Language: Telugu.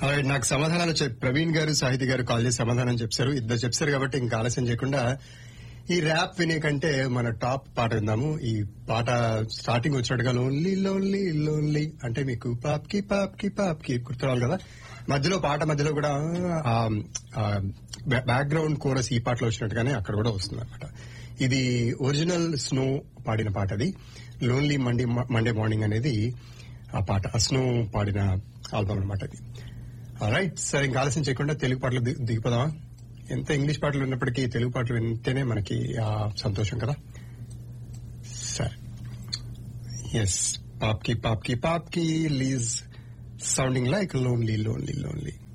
Alright, నాకు సమాధానాలు చెప్ ప్రవీణ్ గారు సాహితి గారు కాల్ చేసి సమాధానం చెప్పారు ఇద్దరు చెప్తారు కాబట్టి ఇంకా ఆలస్యం చేయకుండా ఈ ర్యాప్ వినే కంటే మన టాప్ పాట విందాము ఈ పాట స్టార్టింగ్ వచ్చినట్టుగా లోన్లీ లోన్లీ లోన్లీ అంటే మీకు పాప్ కి పాప్ కి పాప్ కి గుర్తురావాలి కదా మధ్యలో పాట మధ్యలో కూడా బ్యాక్గ్రౌండ్ కోరస్ ఈ పాటలో వచ్చినట్టుగానే అక్కడ కూడా వస్తుంది అనమాట ఇది ఒరిజినల్ స్నో పాడిన పాట అది లోన్లీ మండే మండే మార్నింగ్ అనేది ఆ పాట ఆ స్నో పాడిన ఆల్బమ్ అనమాట అది రైట్ సరే ఇంకా ఆలస్యం చేయకుండా తెలుగు పాటలు ది- దిగిపోదామా ఎంత ఇంగ్లీష్ పాటలు ఉన్నప్పటికీ తెలుగు పాటలు వింటేనే మనకి ఆ సంతోషం కదా సరే ఎస్ పాప్కి పాప్కి పాప్కి లీజ్ sounding like lonely lonely lonely